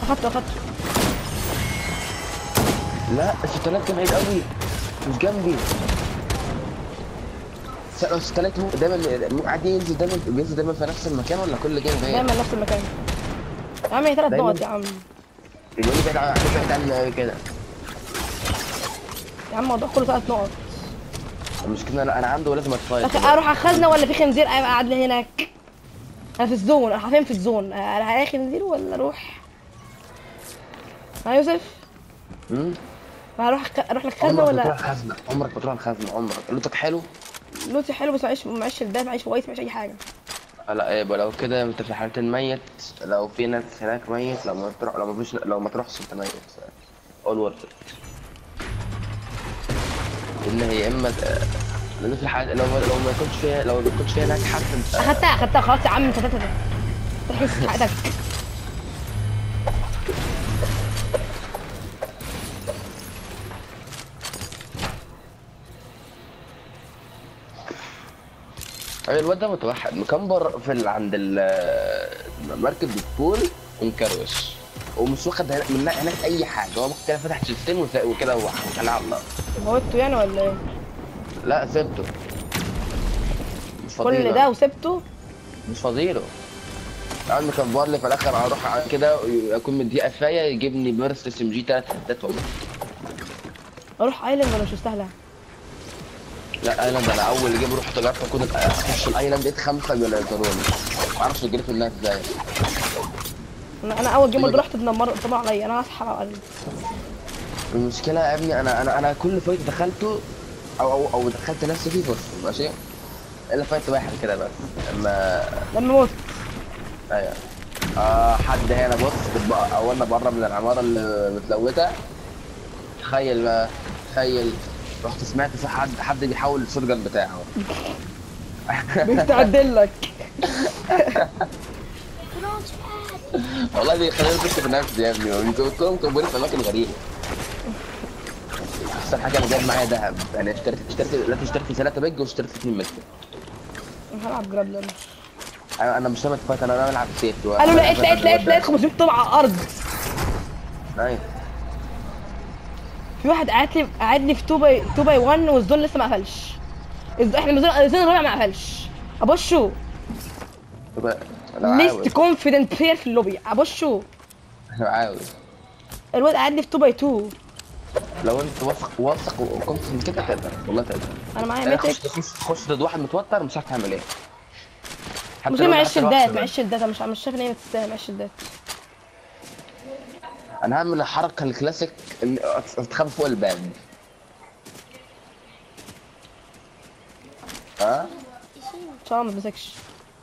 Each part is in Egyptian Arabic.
اخدته اخدته لا الستالات كان بعيد قوي مش جنبي س- لو الستالات هو دايما عادي ينزل دايما بينزل دايما في نفس المكان ولا كل جيم غير؟ دايما نفس المكان يا عم هي ثلاث دايماً. نقط يا عم بيقول لي بعيد عن بعيد عن كده يا عم الموضوع كله ثلاث نقط المشكلة انا انا عنده ولازم اتفايت لكن اروح اخزنه ولا في خنزير قاعد لي هناك انا في الزون انا حرفيا في الزون انا هلاقي خنزير ولا اروح ها يوسف امم هروح اروح لك خزنه عمرك بتروح ولا الخزنة عمرك بتروح الخزنة عمرك لوتك حلو؟ لوتي حلو بس معيش معيش شدات معيش كويس معيش اي حاجه آه لا يبقى لو كده انت في حالتين ميت لو في ناس هناك ميت لو ما تروح لو ما فيش لو ما تروحش انت ميت اول ورد ان هي يا اما ت- لان في الحال لو ما لو ما يكونش فيها لو ما يكونش فيها هناك حد انت اخدتها اخدتها خلاص يا عم انت تتت تحس حقك أيوة الواد ده متوحد مكمبر في ال... عند ال- مركب البول ومكروش ومش واخد هنا- من هناك اي حاجه هو ممكن كده فتح شيفتين وز- وكده وكان على الله موتته يعني ولا ايه لا سبته مش كل فضيله ده وسبته مش فضيله قاعد مكبر لي في الاخر اروح على كده اكون مديه قفايه يجيبني بيرست اس ام جي 3 3 اروح ايلاند ولا مش مستاهله لا ايلاند انا اول جيم رحت جربت اكون اخش الايلاند لقيت خمسه بينزلوني ما اعرفش جريت الناس ازاي انا انا اول جيم برضه رحت اتنمر طبعا عليا انا هسحب على الأقل. المشكله يا ابني انا انا انا كل فايت دخلته او او او دخلت نفسي فيه فرصه ماشي الا فايت واحد كده بس اما لما موت ايوه اه حد هنا بص بتبقى اول ما بقرب من العماره اللي متلوته تخيل بقى تخيل رحت سمعت في حد حد بيحاول الشوت جان بتاعه بيستعدل لك والله بيخليني افكر في نفسي يا ابني وانتوا كلهم مكبرين في اماكن غريبه احسن حاجه انا جايب معايا ذهب يعني اشتريت اشتريت لا اشتريت 3 بيج واشتريت 2 متر هلعب جرابلر انا انا مش ناوي فايت انا ناوي العب سيف قالوا لقيت لقيت لقيت لقيت 500 طلع على الارض ايوه في واحد قاعد لي قاعد لي في 2 باي 2 باي 1 والزون لسه ما قفلش الز- احنا الزون الزون الرابع ما قفلش ابوشو طب انا عاوز ليست كونفيدنت بلاير في اللوبي ابوشو انا عاوز الواد قاعد لي في 2 باي 2 لو انت واثق واثق وكنت من كده تقدر والله تقدر انا معايا يعني ميتك خش خش خش ضد واحد متوتر مش عارف تعمل ايه حتى مش لو معيش حتى لو شدات واحد معيش شدات انا مش مش شايف ان هي تستاهل معيش شدات انا هعمل الحركه الكلاسيك ان اتخبى فوق الباب ها ان شاء الله ما تمسكش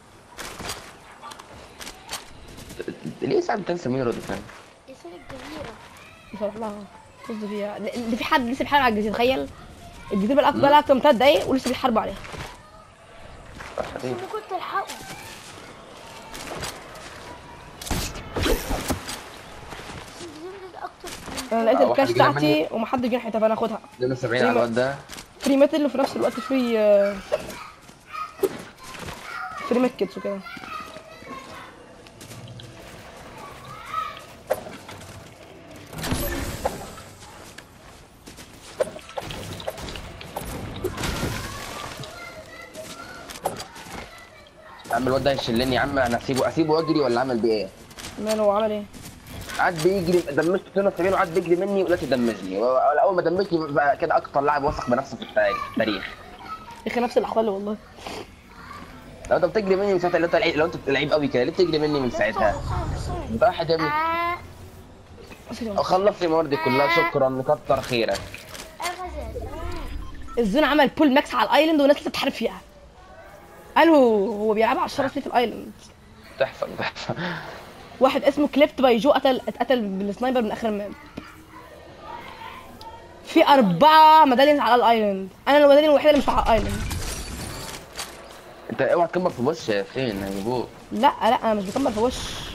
ليه ساعات بتنسى مين رد فعل يصير الجزيرة مش هروح لها طز فيها اللي في حد لسه بيحارب على الجزيره تخيل الجزيره بقى بقى اكتر من 3 دقايق ولسه بيحاربوا عليها انا كنت الحقه الجزيرة دي اكتر من انا لقيت آه، الكاش واحد جاي بتاعتي ومحدش جه ناحيتها فانا اخدها 72 على الواد ده فري ميتل وفي نفس الوقت فري آه، فري ميت كيتس وكده يا عم الواد ده هيشلني يا عم انا اسيبه اسيبه واجري ولا اعمل بيه ايه؟ ماله هو عمل ايه؟ قعد بيجري دمجت 72 وقعد بيجري مني ولا تدمجني اول ما دمجني بقى كده اكتر لاعب واثق بنفسه في التاريخ التاريخ يا اخي نفس الاحوال والله لو انت بتجري مني من ساعتها لو انت لعيب لو انت لعيب قوي كده ليه بتجري مني من ساعتها؟ انت واحد يا ابني آه خلص لي مواردي كلها شكرا كتر خيرك الغزال الزون عمل بول ماكس على الايلاند والناس لسه بتحارب فيها قالوا هو بيلعب على الشرف ليه في الايلاند تحصل تحصل واحد اسمه كليبت باي جو قتل اتقتل بالسنايبر من اخر الماب في أربعة ميداليونز على الايلاند انا الميداليون الوحيدة اللي مش على الايلاند انت اوعى تكبر في وش فين هيجيبوك لا لا انا مش بكمل في وش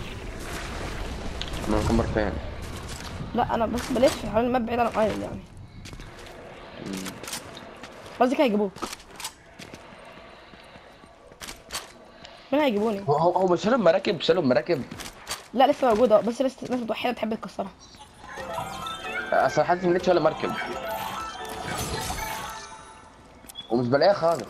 ما نكبر فين لا انا بس بلف حوالين الماب بعيد عن الايلاند يعني قصدي كده هيجيبوك مين هيجيبوني؟ هو هو هو مش شالوا المراكب شالوا المراكب لا لسه موجوده بس بس ناس متوحده تحب تكسرها اصل حاسس ما لقيتش ولا مركب ومش بلاقيها خالص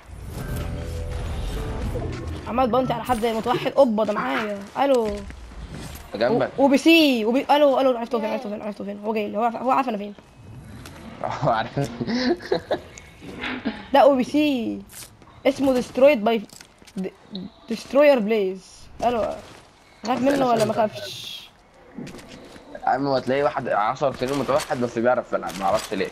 عمال بنتي على حد زي متوحد اوبا ده معايا الو جنبك وبي سي وبي الو الو عرفته فين عرفته فين عرفته فين هو جاي لي هو هو عارف انا فين اه عارف لا او بي سي اسمه ديسترويد باي ديستروير بليز الو خاف منه ولا ما خافش يا عم هو تلاقي واحد 10 سنين متوحد بس بيعرف يلعب ما اعرفش ليه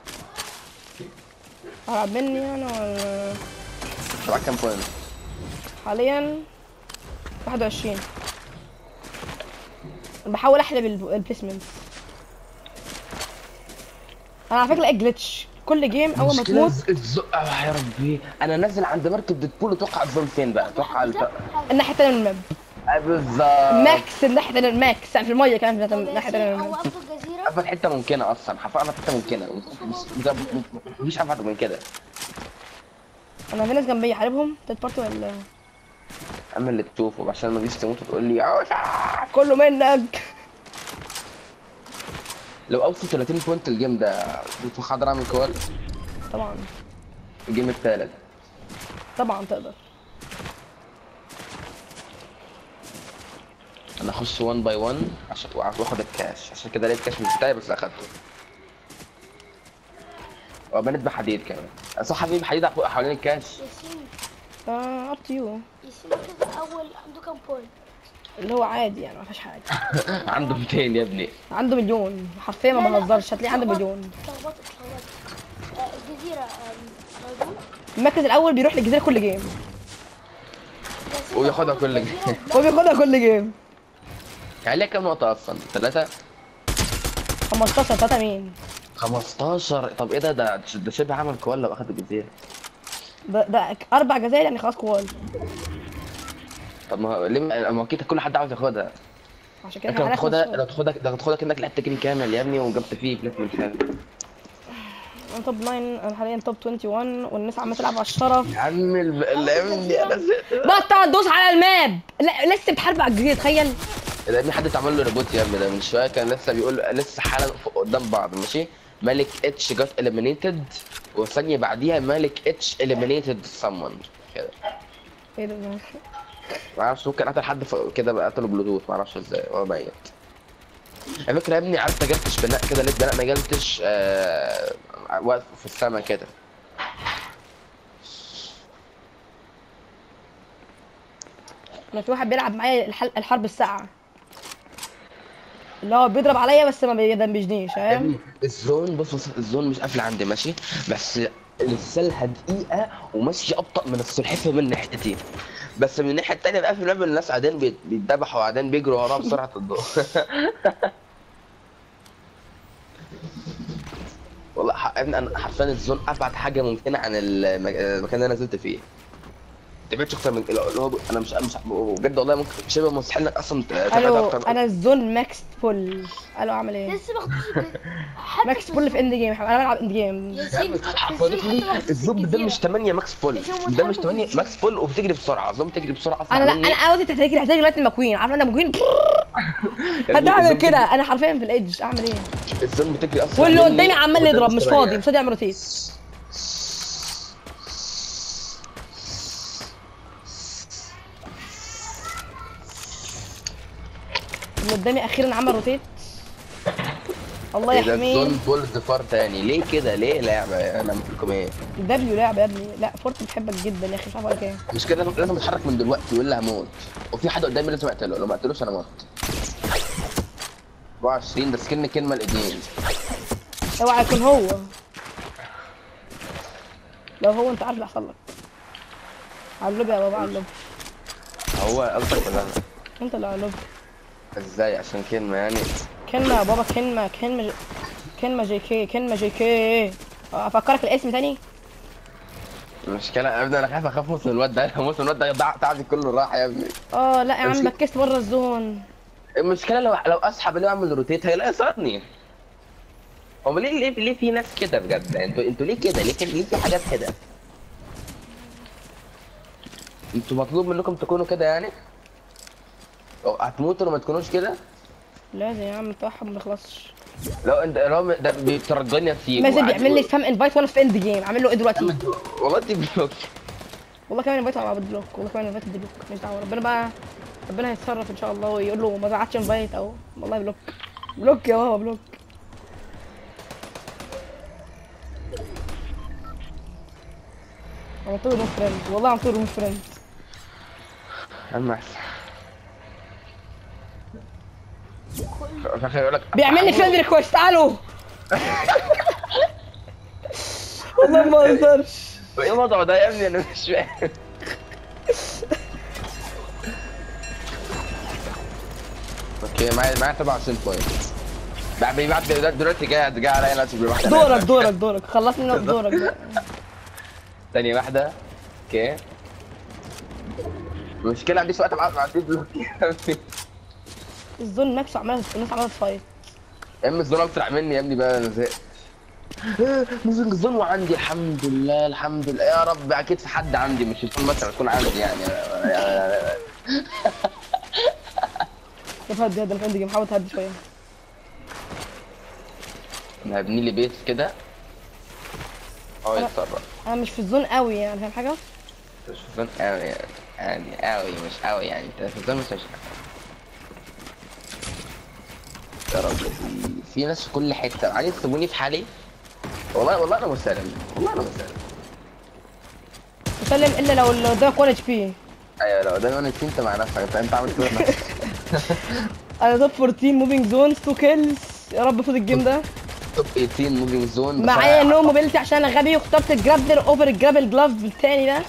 هلعب مني انا ولا معاك كام بوينت حاليا 21 بحاول احلب البليسمنت انا على فكره لقيت جلitch كل جيم اول ما تموت الزق آه يا ربي انا نازل عند مركب ديدبول اتوقع الزون فين بقى اتوقع الف... الناحيه التانيه من الماب آه بالظبط ماكس الناحيه التانيه الماكس يعني في الميه كمان في طب الناحيه التانيه من هو الماب قفل الجزيرة قفل حته ممكنه اصلا حرفيا قفل حته ممكنه مش- مش- مفيش ابعد من كده انا في ناس جنبي حاربهم تلت بارتي ولا اما اللي تشوفه عشان ما تجيش تموت وتقول لي "عوشة". كله منك لو اوصل 30 بوينت الجيم ده كنت حاضر اعمل كوال طبعا الجيم الثالث طبعا تقدر انا اخش 1 باي 1 عشان واخد الكاش عشان كده لقيت الكاش مش بتاعي بس اخدته وبنت بحديد كمان صح حبيبي حديد حوالين الكاش ياسين اه اب تو يو ياسين كده اول عنده كام بوينت اللي هو عادي يعني ما فيهاش حاجه عنده 200 يا ابني عنده مليون حرفيا ما بهزرش هتلاقيه عنده مليون اتلخبطت اتلخبطت آه، الجزيرة آم، موجود المركز الاول بيروح للجزيره كل جيم ياسين وياخدها موجود كل في جيم. الجزيرة؟ هو بياخدها كل جيم يعني ليها كام نقطة أصلا؟ ثلاثة؟ 15 3 مين 15 طب إيه ده ده ده شبه عمل كوال لو أخد الجزيرة ده, ده اربع جزائر يعني خلاص كوال طب ما هو ليه ما ما هو كده كل حد عاوز ياخدها عشان كده انت لو احنا تاخدها هناخد لو تاخدها لو تاخدها كأنك لعبت جيم كامل يا ابني وجبت فيه بليسمنت حلو انا توب 9 انا حاليا توب 21 والناس عماله تلعب على الشرف يا عم الب- اللي ابني انا زهقت بطل تدوس على الماب لا لسه بتحارب على الجزيره تخيل ده ابني حد اتعمل له ريبوت يا ابني ده من شويه كان لسه بيقول لسه حالا فوق قدام بعض ماشي ملك اتش جت اليمينيتد وثانيه بعديها ملك اتش اليمينيتد سمون كده ايه ده ده؟ ما اعرفش ممكن قتل حد فوق كده بقى قتله بلوتوث ما اعرفش ازاي هو ميت على فكره يا ابني عارف ما جلتش بناء كده لقيت بناء ما جلتش آه واقف في السما كده انا في واحد بيلعب معايا الحل... الحرب الساعه اللي هو بيضرب عليا بس ما بيدمجنيش يا فاهم ابني الزون بص بص الزون مش قافل عندي ماشي بس لسه دقيقة وماشي أبطأ من السلحفاة من ناحيتين بس من الناحية التانية بقى في اللعبة الناس قاعدين بيت- بيتذبحوا وقاعدين بيجروا وراه بسرعة الضوء والله ح- يا ابني انا حرفيا الزون ابعد حاجة ممكنة عن المك- المكان اللي انا نزلت فيه تبعدش اكتر من اللي هو انا مش مش بجد والله ممكن شبه مستحيل انك اصلا تبعد الو اكتر انا الزون ماكس فول الو اعمل ايه لسه ما خدتش الجز- حتى ماكس فول في اند جيم انا بلعب اند جيم ياسين حضرتك ليه الزوم ده مش 8 ماكس فول ده مش 8 ماكس فول وبتجري بسرعه الزوم بتجري بسرعه اسرع انا لا مني. انا عاوز تحتاج تحتاج دلوقتي المكوين عارف انا مكوين هتعمل الزوم كده انا حرفيا في الايدج اعمل ايه بتجري- الزوم بتجري اسرع واللي مني. قدامي عمال وده يضرب مش طبيعي. فاضي مش فاضي يعمل روتيت اللي قدامي اخيرا عمل روتيت الله إيه ده يحميه الزون فول دفار تاني ليه كده ليه لعبه انا لكم ايه دبليو لعبه يا ابني لا فورت بتحبك جدا يا اخي مش عارف اقول لك ايه مش كده لازم- لازم اتحرك من دلوقتي ولا هموت وفي حد قدامي لازم اقتله لو ما قتلوش انا مت 24 ده سكن كلمه الايدين اوعى يكون هو لو هو انت عارف اللي هيحصل لك على اللوب يا بابا على اللوب هو قصدك ولا انا انت اللي على اللوب ازاي عشان كلمه يعني كلمة يا بابا كلمة كلمة ج... كلمة جي كي كلمة جي كي افكرك الاسم تاني المشكله يا ابني انا خايف اخاف موت من الواد ده موت من الواد ده ضاع- تعبي كله راح يا ابني اه لا يا عم ماشي. بكست بره الزون المشكله لو لو اسحب اللي اعمل روتيت هيلاقي صارني هو ليه ليه ليه في ناس كده بجد انتوا انتوا ليه كده ليه كده ليه في حاجات كده انتوا مطلوب منكم تكونوا كده يعني هتموتوا لما تكونوش كده لازم يا عم التوحد ما بيخلصش لو انت لو ده بيترجني كتير مازن بيعمل لي سبام انفايت وانا في اند جيم عامل له ايه دلوقتي والله دي بلوك والله كمان انفايت مع بلوك والله كمان انفايت بلوك مش دعوه ربنا بقى ربنا هيتصرف ان شاء الله ويقول له ما زعتش انفايت او والله بلوك بلوك يا بابا بلوك عملت له روم فريند والله عملت له روم فريند اما احسن في الاخر يقول لك بيعمل لي فريند ريكويست تعالوا والله ما اقدرش ايه الوضع ده يا ابني انا مش فاهم اوكي معايا معايا 27 بوينت بعد بعد دلوقتي جاي جاي عليا ناس بواحده دورك دورك دورك خلصني دورك بقى. ثانية واحدة اوكي المشكلة عنديش وقت مع عندي بلوك الزون نفسه عمال الناس عماله تفايت يا اما الزون اسرع مني يا ابني بقى انا زهقت نزل الزون وعندي الحمد لله الحمد لله يا رب اكيد في حد عندي مش الزون مثلا يكون عندي يعني طب هدي هدي انا في اند جيم حاول تهدي شويه انا هبني لي بيت كده هو يتصرف انا مش في الزون قوي يعني فاهم حاجه مش في الزون قوي يعني يعني قوي مش قوي يعني انت في الزون مش هش- يا رب في ناس في كل حته عايز تسيبوني في حالي والله والله انا مسالم والله انا مسالم مسلم الا لو اللي قدامك 1 اتش بي ايوه لو ده انا انت مع نفسك انت انت عامل كده بنفسك. انا توب 14 موفينج زونز 2 كيلز يا رب فوز الجيم ده توب 18 موفينج زون معايا نو موبيلتي عشان انا غبي واخترت الجرابلر اوفر الجرابل جلاف التاني ده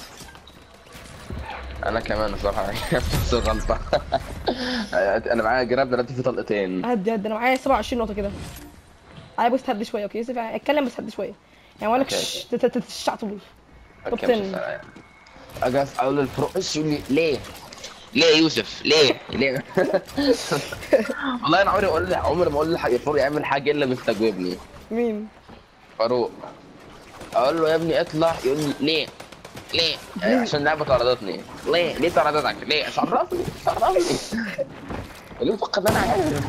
انا كمان الصراحه نفس الغلطه انا معايا جراب دلوقتي في طلقتين هدي هدي انا معايا 27 نقطه كده عايز بس تهدي شويه اوكي يوسف اتكلم بس هدي شويه يعني ما أوكي. لكش تتشع طول اوكي توب مش 10. هسأل. اجي اسال الفرو ايش يقول لي ليه؟ ليه يا يوسف؟ ليه؟ ليه؟ والله انا عمري ما اقول عمري ما اقول لحق الفرو يعمل حاجه الا بيستجوبني مين فاروق اقول له يا ابني اطلع يقول لي ليه؟ ليه؟ آه، عشان اللعبه طردتني ليه؟ ليه طردتك؟ ليه؟ عرفني عرفني اللي متوقع ان انا عارف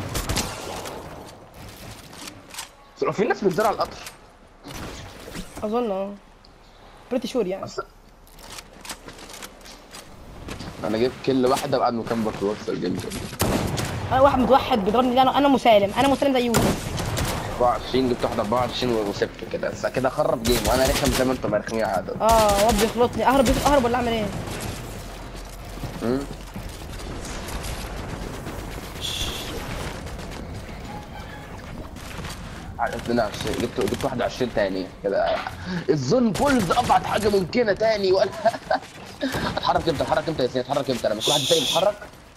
بس لو في ناس بتزرع القطر اظن اه بريتي شور يعني بس انا جبت كل واحده بعد ما كان بكر وصل الجيم انا واحد متوحد بيضربني ليه؟ انا انا مسالم انا مسالم زي يوسف 24 جبت واحده 24 وسبت كده بس كده خرب جيم وانا رخم زي ما انتم رخمين عادة اه واد بيخلطني اهرب اهرب ولا اعمل ايه؟ امم جبت 22 جبت جبت 21 تاني كده الظن بولز ابعد حاجه ممكنه تاني ولا اتحرك امتى اتحرك امتى يا سيدي اتحرك امتى لما كل واحد تاني بيتحرك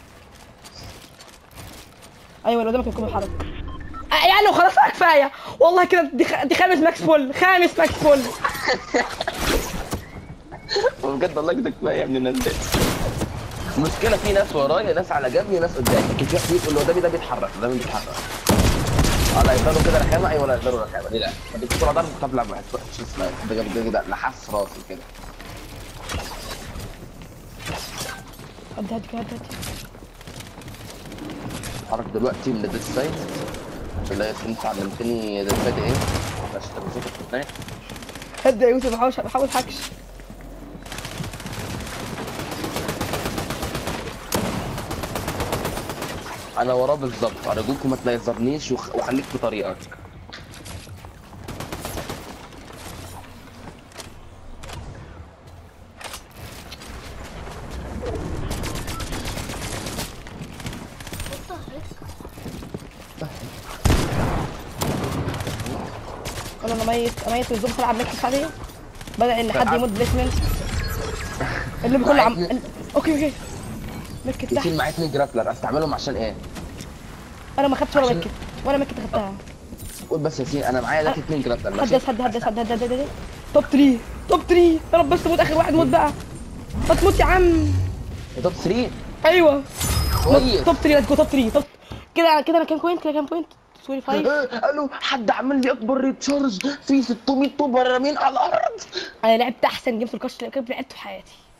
ايوه اللي قدامك يكون بيتحرك آه، يعني خلاص بقى كفايه والله كده دي, خ... دي خامس ماكس فول خامس ماكس فول بجد والله كده كفايه يا ابن الناس دي المشكله في ناس ورايا ناس على جنبي وناس قدامي لكن في واحد يقول اللي قدامي ده بيتحرك ده مين بيتحرك اه يقدروا كده رخامه ايوه ولا يقدروا رخامه ليه لا دي بسرعه ضرب طب لا بحس شو اسمها ده جاب كده لحس راسي كده هدي هدي هدي هدي اتحرك دلوقتي من الديس سايد بالله يا انت علمتني الديس سايد ايه عشان تمسك الفتنات هدي يا يوسف بحاول بحاول حكش انا وراه بالظبط ارجوكم ما تليزرنيش وخ- وخليك في طريقك انا انا ميت انا ميت والزوم هلعب نكس عاديه بدأ ان حد يموت بليسمنت اللي كله عم ال- اوكي اوكي مكت تحت يشيل معايا اتنين جرابلر استعملهم عشان ايه؟ انا ما خدتش ولا عشان- مكت ولا مكت خدتها قول بس يا سيدي انا معايا دلوقتي اتنين جرابلر ماشي هدس هدس هدس هدس هدس هدس توب 3 توب 3 يا رب بس تموت اخر واحد موت بقى ما تموت يا عم توب 3 ايوه كويس توب 3 ليتس جو توب 3 توب كده كده انا كام بوينت كده كام بوينت 25 قالوا حد عمل لي اكبر ريتشارج في 600 طوبه رامين على الارض انا لعبت احسن جيم في الكاش اللي لعبته في حياتي